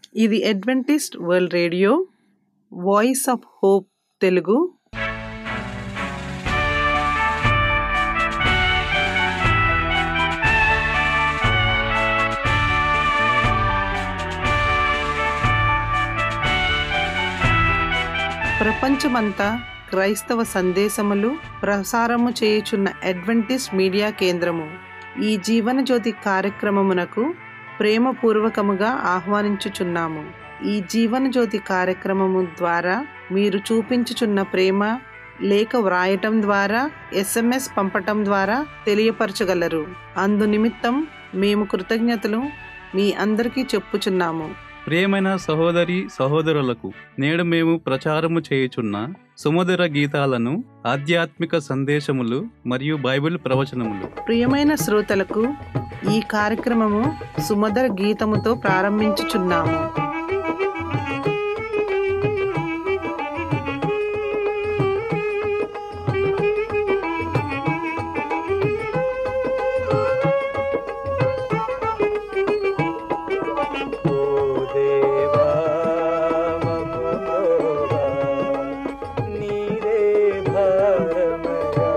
ఇది Adventist world radio voice of hope Telugu ప్రపంచమంతా క్రైస్తవ సందేశములు ప్రసారము చేయుచున్న అడ్వెంటిస్ట్ మీడియా కేంద్రము ఈ జీవనజ్యోతి కార్యక్రమమునకు ప్రేమపూర్వకముగా ఆహ్వానించుచున్నాము ఈ జీవనజ్యోతి కార్యక్రమము ద్వారా మీరు చూపించుచున్న ప్రేమ లేఖ వ్రాయటం ద్వారా ఎస్ఎంఎస్ పంపటం ద్వారా తెలియపరచగలరు అందు నిమిత్తం మేము కృతజ్ఞతలు మీ అందరికీ చెప్పుచున్నాము ప్రియమైన సహోదరి సహోదరులకు నేడు మేము ప్రచారము చేయుచున్న సుమధుర గీతాలను ఆధ్యాత్మిక సందేశములు మరియు బైబిల్ ప్రవచనములు ప్రియమైన శ్రోతలకు ఈ కార్యక్రమము సుమధుర గీతముతో ప్రారంభించుచున్నాము ఓ దేవా మమ్ములోవా, నీరే భారమయా.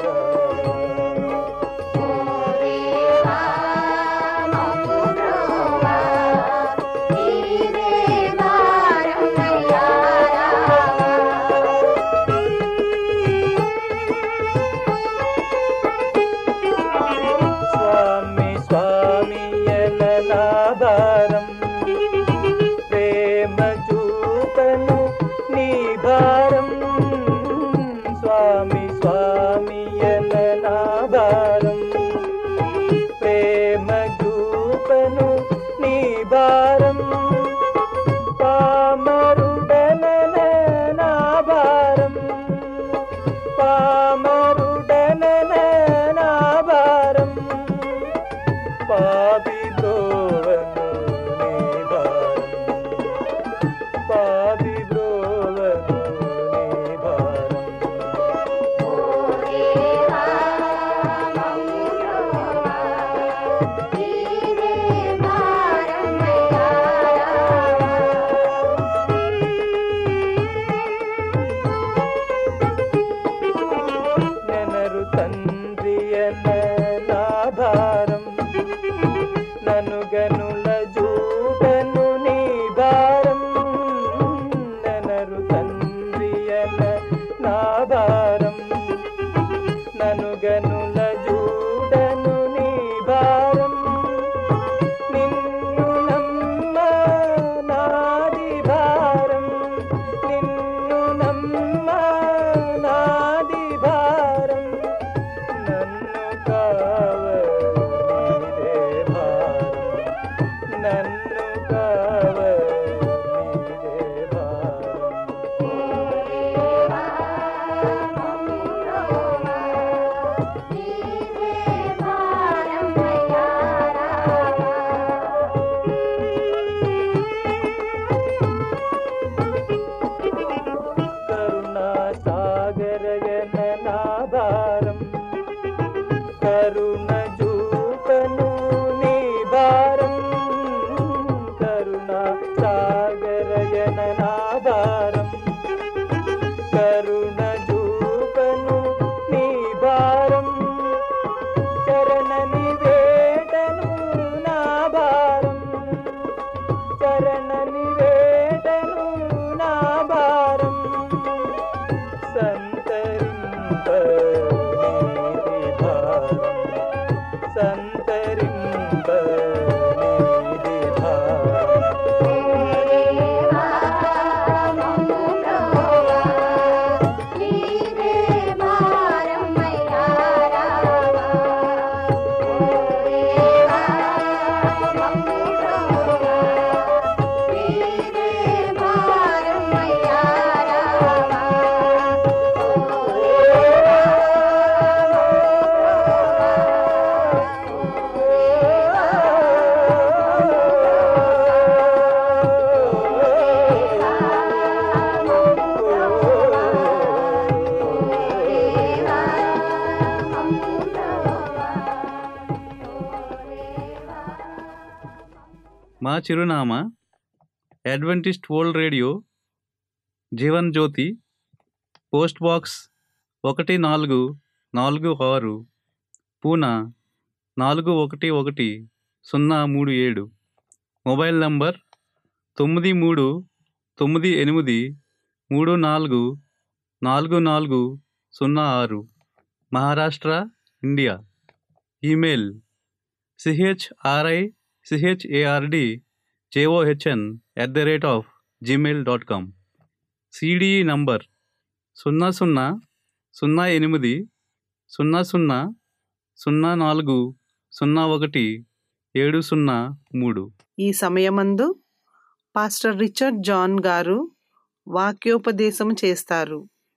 స్వామి స్వామి ఎనలాభారం ప్రేమ చూపను నీ భారం స్వామి స్వామి ఎనలాభారం ప్రేమ చూపను నీ భారం పామరుడన నా భారం పామరుడన నా భారం పాపి బ్రోవను నీ భారం పాపి బ్రోవను నీ భారం నెనరు తండ్రియన నా భారం నను గనుల జూడను నీ భారం నెనరు తండ్రియన నా భారం నను గనుల జూడను నీ భారం నిన్ను నమ్మ నాది భారం నిన్ను నమ్మ నాది భారం నన్ను కావలీదే భారం నన్ను కావలీదే భారం కరుణా సాగరయన నా భారం కరుణ చూపను నీ భారం కరుణా సాగరయన నా భారం కరుణ చూపను నీ భారం చరణ నివేదను నా భారం చరణ నివేదను నా భారం సంతరింప నీది భారం సంతరింప నీది భారం మా చిరునామా Adventist world radio Jeevan Jyothi post box ఒకటి నాలుగు నాలుగు ఆరు పూనా నాలుగు ఒకటి ఒకటి సున్నా మూడు ఏడు మొబైల్ నంబర్ తొమ్మిది మూడు తొమ్మిది ఎనిమిది మూడు నాలుగు నాలుగు నాలుగు సున్నా ఆరు Maharashtra India email C H R I C H A R D J O H N at the rate of Gmail dot com C D E number సున్నా సున్నా సున్నా ఎనిమిది సున్నా సున్నా సున్నా నాలుగు సున్నా ఒకటి ఏడు సున్నా మూడు ఈ సమయమందు పాస్టర్ రిచర్డ్ జాన్ గారు వాక్యోపదేశం చేస్తారు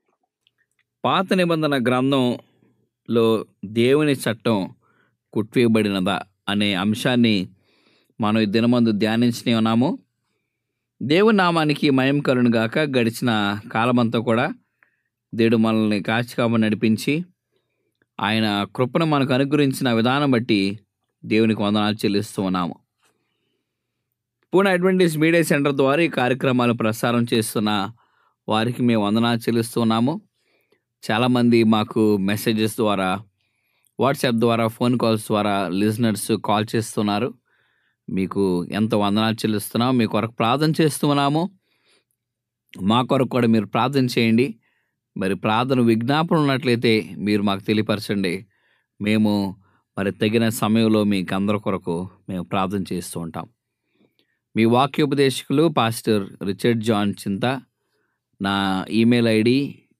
పాత నిబంధన గ్రంథంలో దేవుని చట్టం కుట్వేయబడినదా అనే అంశాన్ని మనం ఈ దినమందు ధ్యానించనే ఉన్నాము దేవుని నామానికి మయం కలును గాక గడిచిన కాలమంతా కూడా దేవుడు మనల్ని కాచికామ నడిపించి ఆయన కృపను మనకు అనుగ్రహించిన విధానం బట్టి దేవునికి వందనాలు చెల్లిస్తూ ఉన్నాము పూణె అడ్వెంటిస్ మీడియా సెంటర్ ద్వారా ఈ కార్యక్రమాలు ప్రసారం చేస్తున్న వారికి మేము వందనాలు చెల్లిస్తూ ఉన్నాము చాలామంది మాకు మెసేజెస్ ద్వారా వాట్సాప్ ద్వారా ఫోన్ కాల్స్ ద్వారా లిజనర్స్ కాల్ చేస్తున్నారు మీకు ఎంతో వందనాలు చెల్లిస్తున్నాం మీ కొరకు ప్రార్థన చేస్తున్నాము మా కొరకు కూడా మీరు ప్రార్థన చేయండి మరి ప్రార్థన విజ్ఞాపన ఉన్నట్లయితే మీరు మాకు తెలియపరచండి మేము మరి తగిన సమయంలో మీకు అందరి కొరకు మేము ప్రార్థన చేస్తూ ఉంటాం మీ వాక్యోపదేశకులు పాస్టర్ రిచర్డ్ జాన్ చింత నా email ID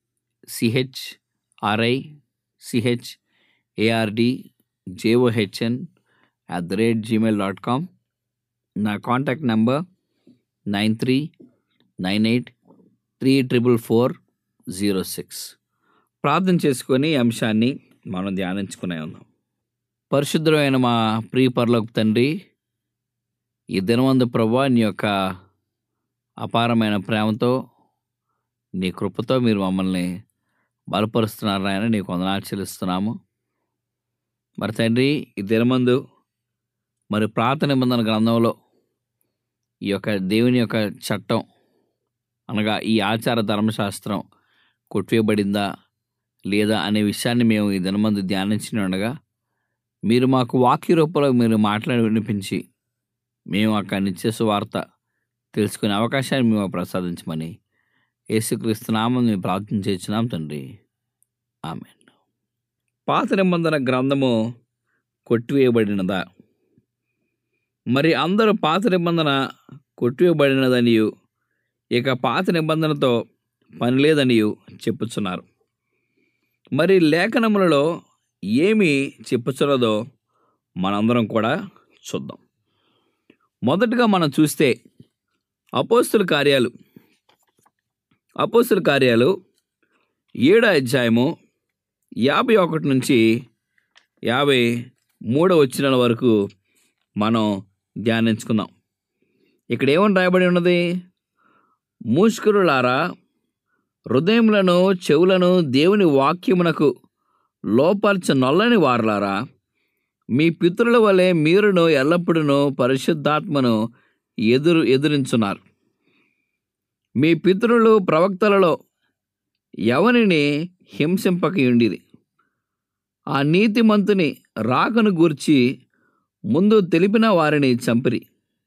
C H R I C H A R D J O H N at the rate Gmail dot com నా contact number nine three nine eight three triple four zero six ప్రార్థన చేసుకొని ఈ అంశాన్ని మనం ధ్యానించుకునే ఉందాం పరిశుద్ధమైన మా ప్రియ పరలోక తండ్రి ఈ దినవందు ప్రభా నీ యొక్క అపారమైన ప్రేమతో నీ కృపతో మీరు మమ్మల్ని బలపరుస్తున్నారు ఆయన నీకు వందనాలు చెల్లిస్తున్నాము మరి తండ్రి ఈ దినమందు మరి ప్రాత నిబంధన గ్రంథంలో ఈ యొక్క దేవుని యొక్క చట్టం అనగా ఈ ఆచార ధర్మశాస్త్రం కొట్టివేయబడిందా లేదా అనే విషయాన్ని మేము ఈ దినమందు ధ్యానించిన ఉండగా మీరు మాకు వాక్య రూపంలో మీరు మాట్లాడి వినిపించి మేము అక్కడ నిత్య వార్త తెలుసుకునే అవకాశాన్ని మేము ప్రసాదించమని యేసుక్రీస్తు నామం మేము ప్రార్థన చేస్తున్నాం తండ్రి ఆమె పాత నిబంధన గ్రంథము కొట్టివేయబడినదా మరి అందరూ పాత నిబంధన కొట్టివేయబడినదనియు ఇక పాత నిబంధనతో పని లేదనియు చెప్పుచున్నారు మరి లేఖనములలో ఏమి చెప్పుచున్నదో మనందరం కూడా చూద్దాం మొదటగా మనం చూస్తే అపోస్తుల కార్యాలు అపోస్తుల కార్యాలు ఏడో అధ్యాయము యాభై ఒకటి నుంచి యాభై మూడో వచ్చిన వరకు మనం ధ్యానించుకుందాం ఇక్కడ ఏమని రాయబడి ఉన్నది మూష్కరులారా హృదయములను చెవులను దేవుని వాక్యమునకు లోపర్చ నొల్లని వారలారా మీ పితరుల వలె మీరును ఎల్లప్పుడూ పరిశుద్ధాత్మను ఎదురు ఎదురించున్నారు మీ పితరులు ప్రవక్తలలో ఎవరిని హింసింపక ఉండిరి ఆ నీతిమంతుని రాకను గూర్చి ముందు తెలిపిన వారిని చంపిరి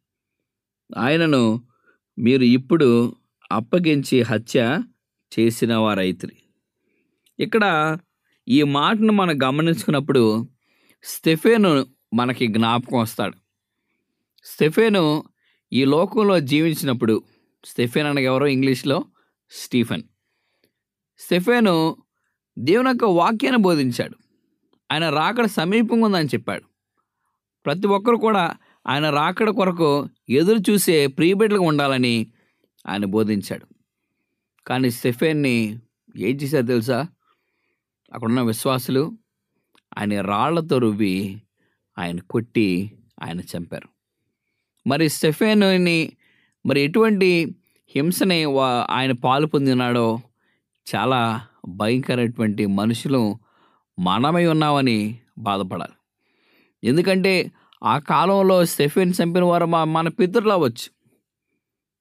ఆయనను మీరు ఇప్పుడు అప్పగించి హత్య చేసిన వారైతిరి ఇక్కడ ఈ మాటను మనం గమనించుకున్నప్పుడు స్టెఫేను మనకి జ్ఞాపకం వస్తాడు స్టెఫేను ఈ లోకంలో జీవించినప్పుడు స్టెఫెన్ అనగా ఎవరో ఇంగ్లీష్లో స్టీఫెన్ స్టెఫెను దేవుని యొక్క వాక్యాన్ని బోధించాడు ఆయన రాకడ సమీపంగా ఉందని చెప్పాడు ప్రతి ఒక్కరు కూడా ఆయన రాకడ కొరకు ఎదురు చూసే ప్రియబిడ్డలుగా ఉండాలని ఆయన బోధించాడు కానీ స్టెఫెన్ని ఏం చేశారు తెలుసా అక్కడున్న విశ్వాసులు ఆయన రాళ్లతో రువ్వి ఆయన కొట్టి ఆయన చంపారు మరి స్టెఫెనుని మరి ఎటువంటి హింసని వా- ఆయన పాలు పొందినాడో చాలా భయంకరమైనటువంటి మనుషులు మనమై ఉన్నామని బాధపడాలి ఎందుకంటే ఆ కాలంలో స్టెఫెన్ చంపిన వారు మా మన పితరులు అవ్వచ్చు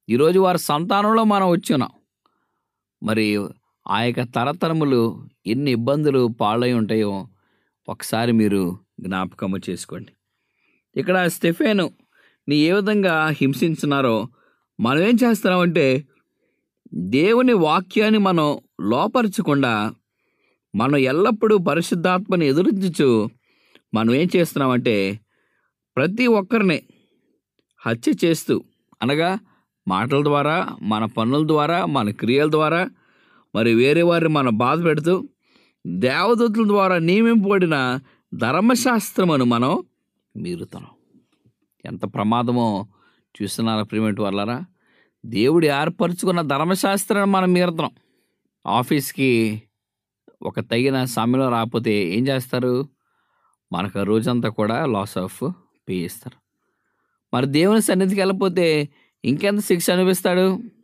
ఈరోజు వారి సంతానంలో మనం వచ్చున్నాం మరి ఆ యొక్క తరతరములు ఎన్ని ఇబ్బందులు పాలై ఉంటాయో ఒకసారి మీరు జ్ఞాపకము చేసుకోండి ఇక్కడ స్టెఫేను నీ ఏ విధంగా హింసించున్నారో మనం ఏం చేస్తున్నామంటే దేవుని వాక్యాన్ని మనం లోపరచకుండా మనం ఎల్లప్పుడూ పరిశుద్ధాత్మని ఎదురించు మనం ఏం చేస్తున్నామంటే ప్రతి ఒక్కరిని హత్య చేస్తూ అనగా మాటల ద్వారా మన పనుల ద్వారా మన క్రియల ద్వారా మరి వేరే వారిని మనం బాధ పెడుతూ దేవదూతుల ద్వారా నియమింపబడిన ధర్మశాస్త్రమును మనం మీరుతున్నాం ఎంత ప్రమాదమో చూస్తున్నారా ప్రిమెంట్ వాళ్ళరా దేవుడు ఏర్పరచుకున్న ధర్మశాస్త్రాన్ని మనం మీరుతున్నాం ఆఫీస్కి ఒక తగిన సమయంలో రాకపోతే ఏం చేస్తారు మనకు ఆ రోజంతా కూడా లాస్ ఆఫ్ పే ఇస్తారు మరి దేవుని సన్నిధికి వెళ్ళకపోతే ఇంకెంత శిక్ష అనిపిస్తాడు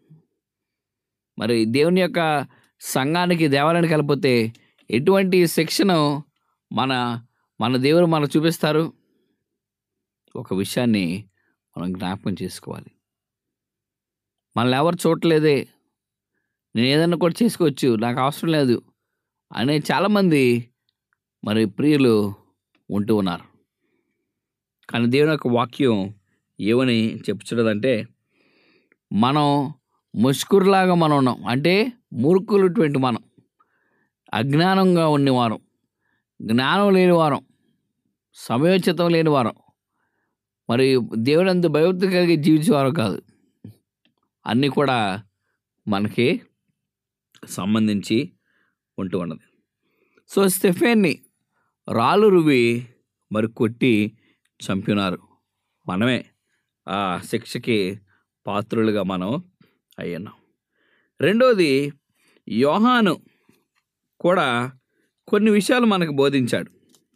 మరి దేవుని యొక్క సంఘానికి దేవాలయానికి వెళ్ళిపోతే ఎటువంటి శిక్షను మన మన దేవుడు మనకు చూపిస్తారు ఒక విషయాన్ని మనం జ్ఞాపకం చేసుకోవాలి మనల్ని ఎవరు చూడలేదే నేను ఏదన్నా కూడా చేసుకోవచ్చు నాకు అవసరం లేదు అనే చాలామంది మరి ప్రియులు ఉంటూ ఉన్నారు కానీ దేవుని యొక్క వాక్యం ఏమని చెప్పుచున్నదంటే మనం ముష్కురులాగా మనం ఉన్నాం అంటే మూర్ఖులటువంటి మనం అజ్ఞానంగా ఉన్నవారం జ్ఞానం లేని వారం సమయోచితం లేని వారం మరి దేవుడంత భయభక్తి కలిగి జీవించేవారు కాదు అన్నీ కూడా మనకి సంబంధించి ఉంటూ ఉన్నది సో స్టెఫెన్ని రాళ్ళు రువి మరి కొట్టి చంపినారు మనమే ఆ శిక్షకి పాత్రులుగా మనం అయ్యున్నాం రెండోది యోహాను కూడా కొన్ని విషయాలు మనకు బోధించాడు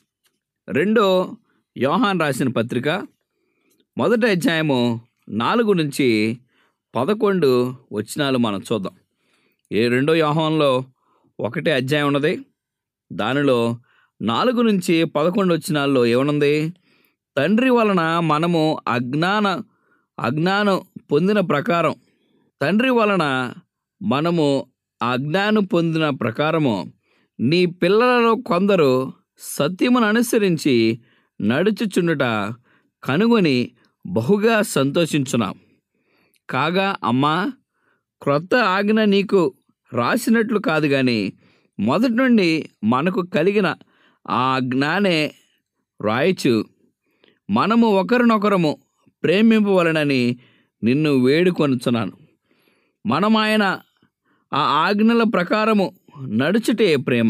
రెండో యోహాన్ రాసిన పత్రిక మొదటి అధ్యాయము నాలుగు నుంచి పదకొండు వచనాలు మనం చూద్దాం ఏ రెండో యోహాన్లో ఒకటే అధ్యాయం ఉన్నది దానిలో నాలుగు నుంచి పదకొండు వచనాల్లో ఏమనుంది తండ్రి వలన మనము అజ్ఞాన అజ్ఞానం పొందిన ప్రకారం తండ్రి వలన మనము అజ్ఞానం పొందిన ప్రకారము నీ పిల్లలలో కొందరు సత్యమును అనుసరించి నడుచుచుండుట కనుగొని బహుగా సంతోషించున్నాం కాగా అమ్మా క్రొత్త ఆజ్ఞ నీకు రాసినట్లు కాదు కానీ మొదటి నుండి మనకు కలిగిన ఆ జ్ఞానే రాయచు మనము ఒకరినొకరము ప్రేమింపవలనని నిన్ను వేడుకొనుచున్నాను మనం ఆయన ఆ ఆజ్ఞల ప్రకారము నడుచుటే ప్రేమ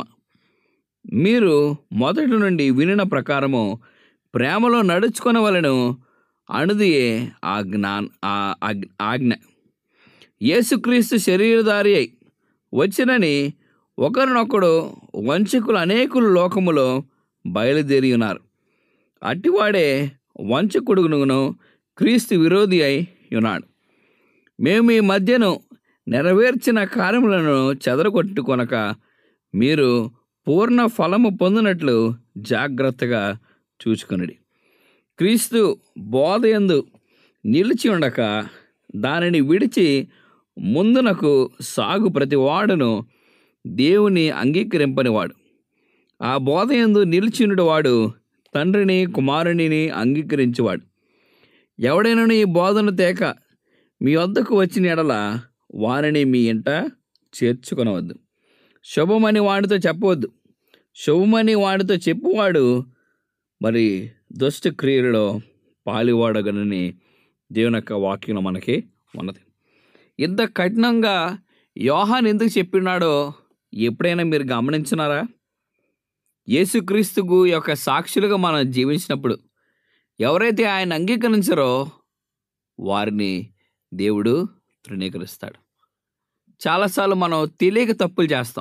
మీరు మొదటి నుండి వినిన ప్రకారము ప్రేమలో నడుచుకొనవలను అణుదియే ఆ జ్ఞా ఆ ఆగ్- ఆజ్ఞ యేసుక్రీస్తు శరీరధారి అయి వచ్చినని ఒకరినొకడు వంచకులు అనేకులు లోకములో బయలుదేరి ఉన్నారు అట్టివాడే వంచకుడుగును క్రీస్తు విరోధి అయి ఉన్నాడు మేము ఈ మధ్యను నెరవేర్చిన కార్యములను చెదరగొట్టుకొనక మీరు పూర్ణ ఫలము పొందినట్లు జాగ్రత్తగా చూచుకొనుడి క్రీస్తు బోధయందు నిలిచి ఉండక దానిని విడిచి ముందునకు సాగు ప్రతి వాడును దేవుని అంగీకరింపనివాడు ఆ బోధయందు నిలిచినుడు వాడు తండ్రిని కుమారునిని అంగీకరించువాడు ఎవడైనా ఈ బోధన తేక మీ వద్దకు వచ్చిన ఎడల వారిని మీ ఇంట చేర్చుకొనవద్దు శుభమని వాడితో చెప్పవద్దు శుభమని వాడితో చెప్పువాడు మరి దుష్ట క్రియలలో పాలివాడగనని దేవుని యొక్క వాక్యం మనకి ఉన్నది ఇంత కఠినంగా యోహాన్ ఎందుకు చెప్పినాడో ఎప్పుడైనా మీరు గమనించినారా యేసుక్రీస్తుకు యొక్క సాక్షులుగా మనం జీవించినప్పుడు ఎవరైతే ఆయన అంగీకరించారో వారిని దేవుడు తృణీకరిస్తాడు చాలాసార్లు మనం తెలియక తప్పులు చేస్తాం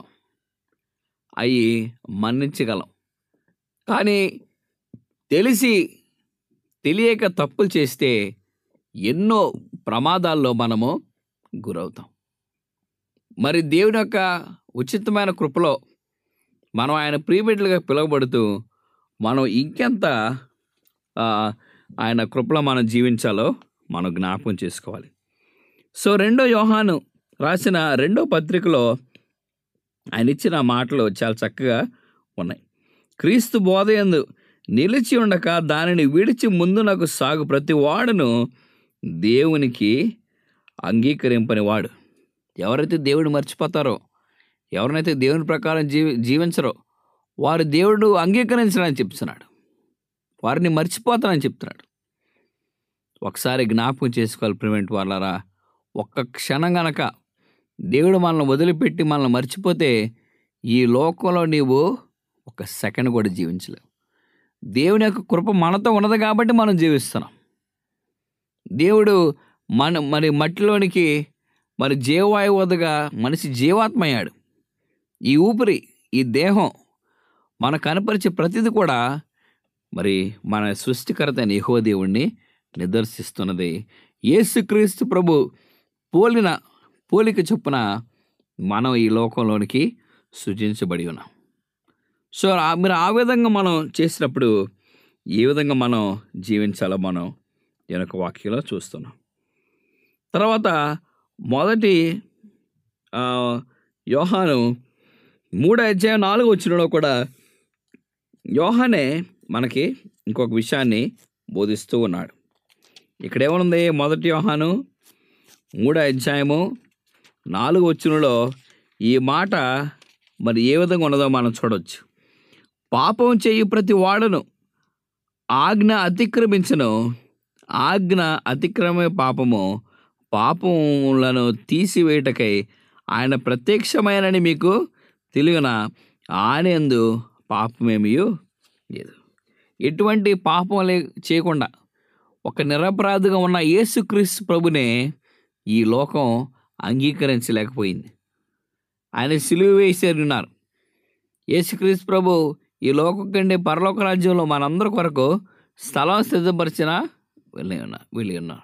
అవి మన్నించగలం కానీ తెలిసి తెలియక తప్పులు చేస్తే ఎన్నో ప్రమాదాల్లో మనము గురవుతాం మరి దేవుని యొక్క ఉచితమైన కృపలో మనం ఆయన ప్రియబిడ్డలుగా పిలువబడుతూ మనం ఇంకెంత ఆ, ఆయన కృపలో మనం జీవించాలో మనం జ్ఞాపకం చేసుకోవాలి సో రెండో యోహాను రాసిన రెండో పత్రికలో ఆయన ఇచ్చిన మాటలు చాలా చక్కగా ఉన్నాయి క్రీస్తు బోధయందు నిలిచి ఉండక దానిని విడిచి ముందునకు సాగు ప్రతి వాడును దేవునికి అంగీకరింపని వాడు ఎవరైతే దేవుడిని మర్చిపోతారో ఎవరినైతే దేవుని ప్రకారం జీవి జీవించరో వారు దేవుడు అంగీకరించడని చెప్తున్నాడు వారిని మర్చిపోతానని చెప్తున్నాడు ఒకసారి జ్ఞాపకం చేసుకోవాలి ప్రివెంట్ వాళ్ళరా ఒక్క క్షణం గనక దేవుడు మనల్ని వదిలిపెట్టి మనల్ని మర్చిపోతే ఈ లోకంలో నీవు ఒక సెకండ్ కూడా జీవించలేవు దేవుని యొక్క కృప మనతో ఉన్నది కాబట్టి మనం జీవిస్తున్నాం దేవుడు మన మరి మట్టిలోనికి మరి జీవవాయువు వద్దగా మనిషి జీవాత్మ అయ్యాడు ఈ ఊపిరి ఈ దేహం మన కనపరిచే ప్రతిది కూడా మరి మన సృష్టికర్త అయిన యెహోవా దేవుణ్ణి నిదర్శిస్తున్నది యేసుక్రీస్తు ప్రభు పోలిన పోలిక చొప్పున మనం ఈ లోకంలోనికి సృజించబడి ఉన్నాం సో ఆ- మీరు ఆ విధంగా మనం చేసినప్పుడు ఏ విధంగా మనం జీవించాలో మనం ఈ యొక్క వాక్యంలో చూస్తున్నాం తర్వాత మొదటి ఆ, యోహాను మూడో అధ్యాయం నాలుగు వచ్చినలో కూడా యోహానే మనకి ఇంకొక విషయాన్ని బోధిస్తూ ఉన్నాడు ఇక్కడ ఏమనుంది మొదటి యోహాను మూడో అధ్యాయము నాలుగు వచ్చినలో ఈ మాట మరి ఏ విధంగా ఉన్నదో మనం చూడవచ్చు పాపం చేయి ప్రతి వాడును ఆజ్ఞ అతిక్రమించను ఆజ్ఞ అతిక్రమే పాపము పాపములను తీసివేయటకై ఆయన ప్రత్యక్షమైనని మీకు తెలియన ఆనందు పాపమేమీ లేదు ఎటువంటి పాపం లే చేయకుండా ఒక నిరపరాధిగా ఉన్న యేసుక్రీస్తు ప్రభునే ఈ లోకం అంగీకరించలేకపోయింది ఆయన సిలువ వేసేది ఉన్నారు యేసుక్రీస్తు ప్రభు ఈ లోకం కంటే పరలోక రాజ్యంలో మనందరి కొరకు స్థలం సిద్ధపరిచిన వెళ్ళి ఉన్నా వెళ్ళి ఉన్నారు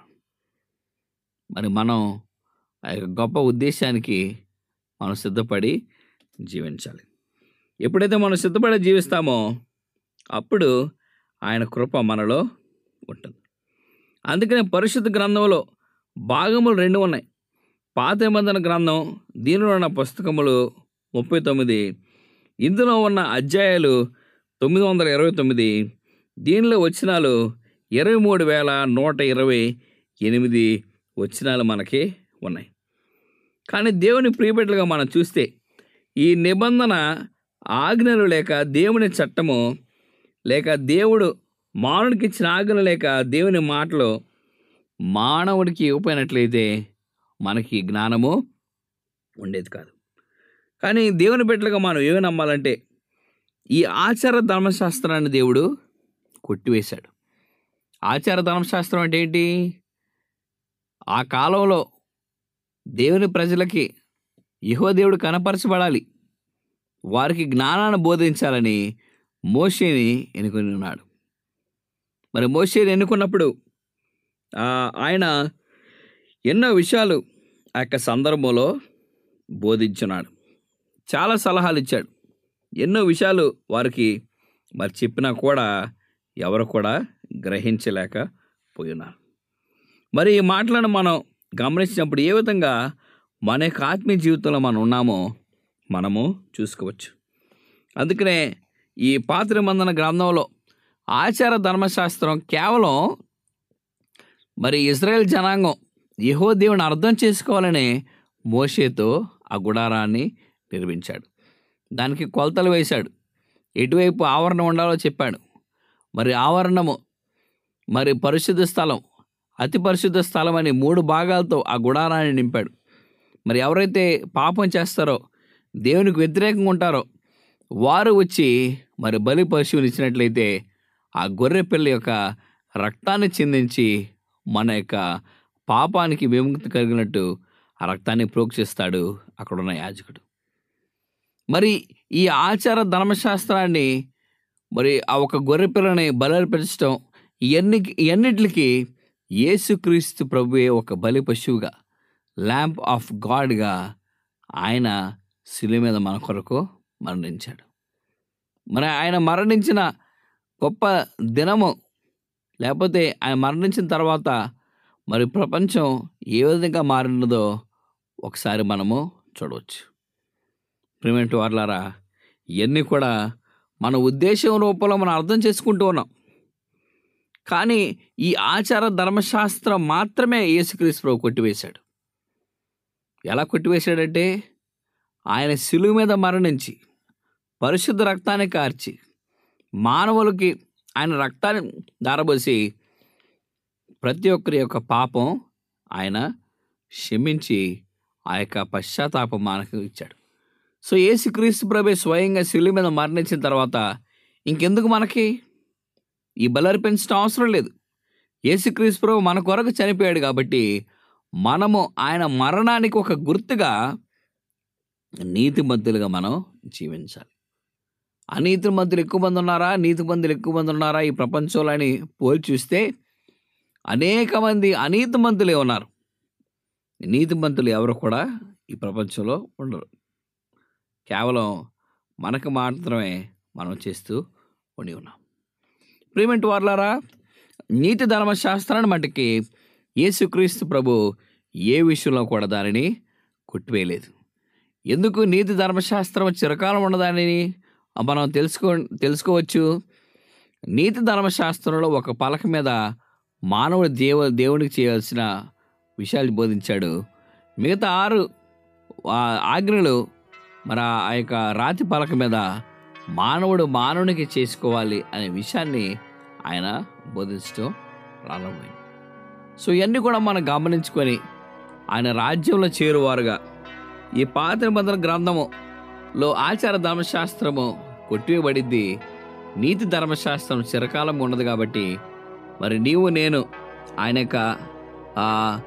మరి మనం ఆ యొక్క గొప్ప ఉద్దేశానికి మనం సిద్ధపడి జీవించాలి ఎప్పుడైతే మనం సిద్ధపడి జీవిస్తామో అప్పుడు ఆయన కృప మనలో ఉంటుంది అందుకనే పరిశుద్ధ గ్రంథంలో భాగములు రెండు ఉన్నాయి పాత నిబంధన గ్రంథం దీనిలో ఉన్న పుస్తకములు ముప్పై తొమ్మిది ఇందులో ఉన్న అధ్యాయాలు తొమ్మిది వందల ఇరవై తొమ్మిది దీనిలో వచనాలు ఇరవై మూడు వేల నూట ఇరవై ఎనిమిది వచనాలు మనకి ఉన్నాయి కానీ దేవుని ప్రియబిడ్డలుగా మనం చూస్తే ఈ నిబంధన ఆజ్ఞలు లేక దేవుని చట్టము లేక దేవుడు మానవుడికి ఇచ్చిన ఆజ్ఞలు లేక దేవుని మాటలు మానవుడికి ఇవ్వపోయినట్లయితే మనకి జ్ఞానము ఉండేది కాదు కానీ దేవుని బిడ్డలుగా మనం ఏమి నమ్మాలంటే ఈ ఆచార ధర్మశాస్త్రాన్ని దేవుడు కొట్టివేశాడు ఆచార ధర్మశాస్త్రం అంటే ఏంటి ఆ కాలంలో దేవుని ప్రజలకి యహో దేవుడు కనపరచబడాలి వారికి జ్ఞానాన్ని బోధించాలని మోషేని ఎన్నుకొని ఉన్నాడు మరి మోషేని ఎన్నుకున్నప్పుడు ఆ, ఆయన ఎన్నో విషయాలు ఆ యొక్క సందర్భంలో బోధించున్నాడు చాలా సలహాలు ఇచ్చాడు ఎన్నో విషయాలు వారికి మరి చెప్పినా కూడా ఎవరు కూడా గ్రహించలేకపోయినారు మరి ఈ మాటలను మనం గమనించినప్పుడు ఏ విధంగా మన యొక్క ఆత్మీయ జీవితంలో మనం ఉన్నామో మనము చూసుకోవచ్చు అందుకనే ఈ పాత నిబంధన గ్రంథంలో ఆచార ధర్మశాస్త్రం కేవలం మరి ఇజ్రాయెల్ జనాంగం యహో దేవుని అర్థం చేసుకోవాలనే మోషేతో ఆ గుడారాన్ని నిర్మించాడు దానికి కొలతలు వేశాడు ఎటువైపు ఆవరణ ఉండాలో చెప్పాడు మరి ఆవరణము మరి పరిశుద్ధ స్థలం అతి పరిశుద్ధ స్థలం అని మూడు భాగాలతో ఆ గుడారాన్ని నింపాడు మరి ఎవరైతే పాపం చేస్తారో దేవునికి వ్యతిరేకంగా ఉంటారో వారు వచ్చి మరి బలి పశువుని ఇచ్చినట్లయితే ఆ గొర్రె పిల్ల యొక్క రక్తాన్ని చిందించి మన యొక్క పాపానికి విముక్తి కలిగినట్టు ఆ రక్తాన్ని ప్రోక్షిస్తాడు అక్కడున్న యాజకుడు మరి ఈ ఆచార ధర్మశాస్త్రాన్ని మరి ఆ ఒక గొర్రె పిల్లని బలర్పించడం ఇవన్నీ ఇవన్నిటికి యేసుక్రీస్తు ప్రభువే ఒక బలి పశువుగా ల్యాంప్ ఆఫ్ గాడ్గా ఆయన శిలువ మీద మన కొరకు మరణించాడు మరి ఆయన మరణించిన గొప్ప దినము లేకపోతే ఆయన మరణించిన తర్వాత మరి ప్రపంచం ఏ విధంగా మారినదో ఒకసారి మనము చూడవచ్చు ప్రిమెంట్ వార్లారా ఇవన్నీ కూడా మన ఉద్దేశం రూపంలో మనం అర్థం చేసుకుంటూ ఉన్నాం కానీ ఈ ఆచార ధర్మశాస్త్రం మాత్రమే యేసుక్రీస్తు ప్రభు కొట్టివేశాడు ఎలా కొట్టివేశాడంటే ఆయన శిలువ మీద మరణించి పరిశుద్ధ రక్తాన్ని కార్చి మానవులకి ఆయన రక్తాన్ని దారబోసి ప్రతి ఒక్కరి యొక్క పాపం ఆయన క్షమించి ఆ యొక్క పశ్చాత్తాపం మనకు ఇచ్చాడు సో యేసుక్రీస్తు ప్రభు స్వయంగా శిలువ మీద మరణించిన తర్వాత ఇంకెందుకు మనకి ఈ బలర్పించడం అవసరం లేదు యేసుక్రీస్తు ప్రభు మన కొరకు చనిపోయాడు కాబట్టి మనము ఆయన మరణానికి ఒక గుర్తుగా నీతిమంతులుగా మనం జీవించాలి అనీతి మంతులు ఎక్కువ మంది ఉన్నారా నీతి మంతులు ఎక్కువ మంది ఉన్నారా ఈ ప్రపంచంలో అని పోల్చి చూస్తే అనేక మంది అనీతి మంతులే ఉన్నారు నీతి మంతులు ఎవరు కూడా ఈ ప్రపంచంలో ఉండరు కేవలం మనకు మాత్రమే మనం చేస్తూ ఉండి ఉన్నాం ప్రియమంటి వార్లారా నీతి ధర్మశాస్త్రాన్ని మటుకి యేసుక్రీస్తు ప్రభు ఏ విషయంలో కూడా దానిని కొట్టివేయలేదు ఎందుకు నీతి ధర్మశాస్త్రం చిరకాలం ఉన్నదానిని మనం తెలుసుకో తెలుసుకోవచ్చు నీతి ధర్మశాస్త్రంలో ఒక పలక మీద మానవుడు దేవ దేవునికి చేయాల్సిన విషయాలు బోధించాడు మిగతా ఆరు ఆ ఆజ్ఞలు మరి ఆ యొక్క రాతి పలక మీద మానవుడు మానవునికి చేసుకోవాలి అనే విషయాన్ని ఆయన బోధించడం ప్రారంభమైంది సో ఇవన్నీ కూడా మనం గమనించుకొని ఆయన రాజ్యంలో చేరువారుగా ఈ పాత నిబంధన గ్రంథములో ఆచార ధర్మశాస్త్రము కొట్టివేయబడిద్ది నీతి ధర్మశాస్త్రం చిరకాలం ఉన్నది కాబట్టి మరి నీవు నేను ఆయన యొక్క ఆ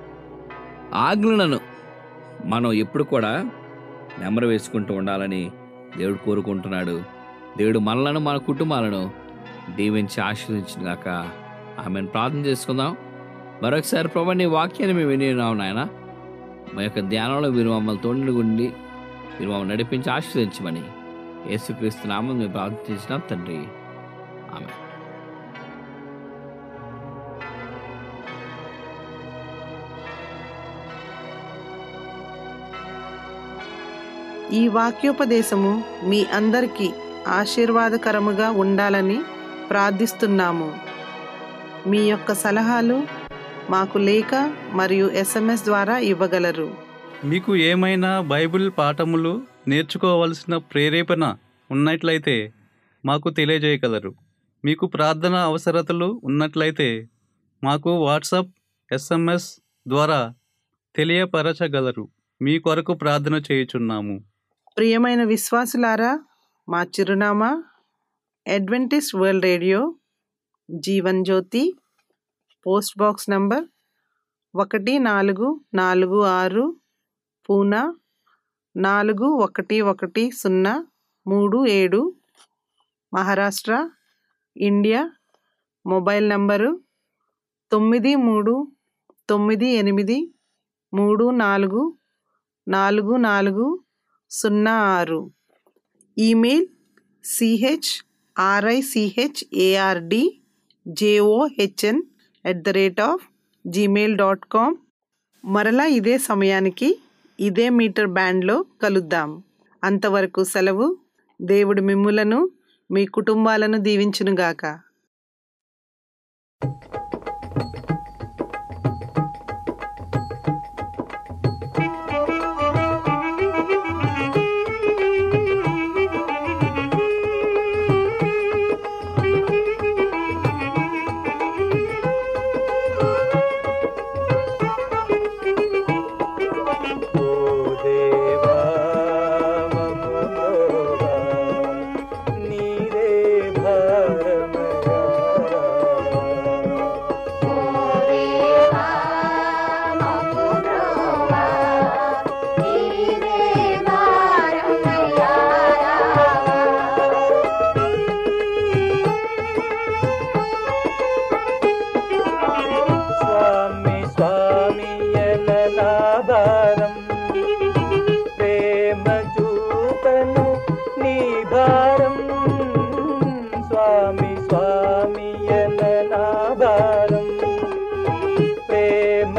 ఆజ్ఞలను మనం ఎప్పుడు కూడా నెమరు వేసుకుంటూ ఉండాలని దేవుడు కోరుకుంటున్నాడు దేవుడు మనలను మన కుటుంబాలను దీవించి ఆశీర్వదించిన గాక ఆమెను ప్రార్థన చేసుకుందాం మరొకసారి ప్రభా నీ వాక్యాన్ని మేము విని ఉన్నాం నాయన మా యొక్క ధ్యానంలో మీరు మమ్మల్ని తోడుని ఉండి మీరు మమ్మల్ని నడిపించి ఆశీర్వదించమని యేసుక్రీస్తు నామం మేము ప్రార్థించిన తండ్రి ఆమె ఈ వాక్యోపదేశము మీ అందరికీ ఆశీర్వాదకరముగా ఉండాలని ప్రార్థిస్తున్నాము మీ యొక్క సలహాలు మాకు లేఖ మరియు ఎస్ఎంఎస్ ద్వారా ఇవ్వగలరు మీకు ఏమైనా బైబిల్ పాఠములు నేర్చుకోవలసిన ప్రేరేపణ ఉన్నట్లయితే మాకు తెలియజేయగలరు మీకు ప్రార్థన అవసరతలు ఉన్నట్లయితే మాకు వాట్సాప్ ఎస్ఎంఎస్ ద్వారా తెలియపరచగలరు మీ కొరకు ప్రార్థన చేయుచున్నాము ప్రియమైన విశ్వాసులారా మా చిరునామా Adventist world radio Jeevan Jyothi post box number ఒకటి నాలుగు నాలుగు ఆరు పూనా నాలుగు ఒకటి ఒకటి సున్నా మూడు ఏడు మహారాష్ట్ర ఇండియా మొబైల్ నంబరు తొమ్మిది మూడు తొమ్మిది ఎనిమిది మూడు నాలుగు నాలుగు నాలుగు సున్నా ఆరు email C H R I C H A R D J O H N at the rate of Gmail dot com మరలా ఇదే సమయానికి ఇదే మీటర్ బ్యాండ్లో కలుద్దాం అంతవరకు సెలవు దేవుడు మిమ్ములను మీ కుటుంబాలను దీవించునుగాక ఓ దేవా మమ్ము బ్రోవా, నీదే భారమయా. స్వామి స్వామి ఎననాదారం ప్రేమ చూపను నీ భారం స్వామి స్వామి ఎననాదారం ప్రేమ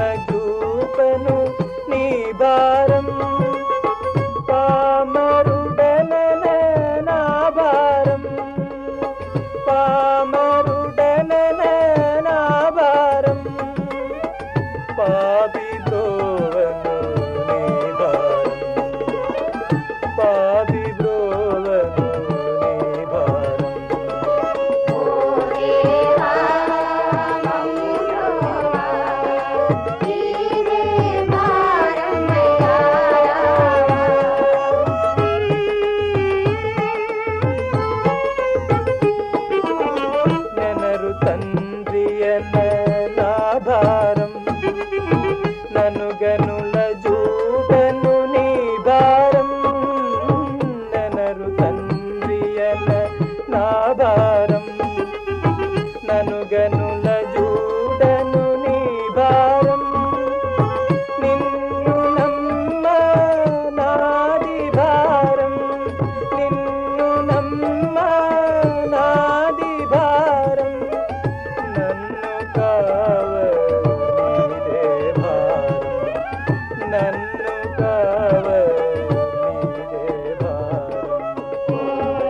నన్ను కావ నీదే భారం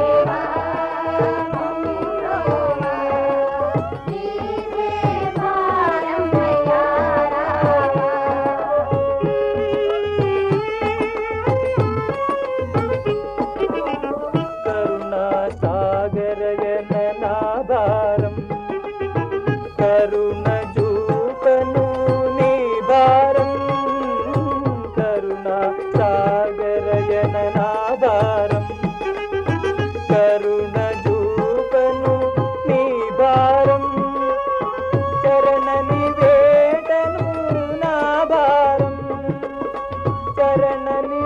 కరుణా సాగరగన నా భారం కరుణ చూపను నీ భారం కరుణా సాగరయన నా భారం కరుణ చూపను నీ భారం చరణ నివేదను నా భారం చరణ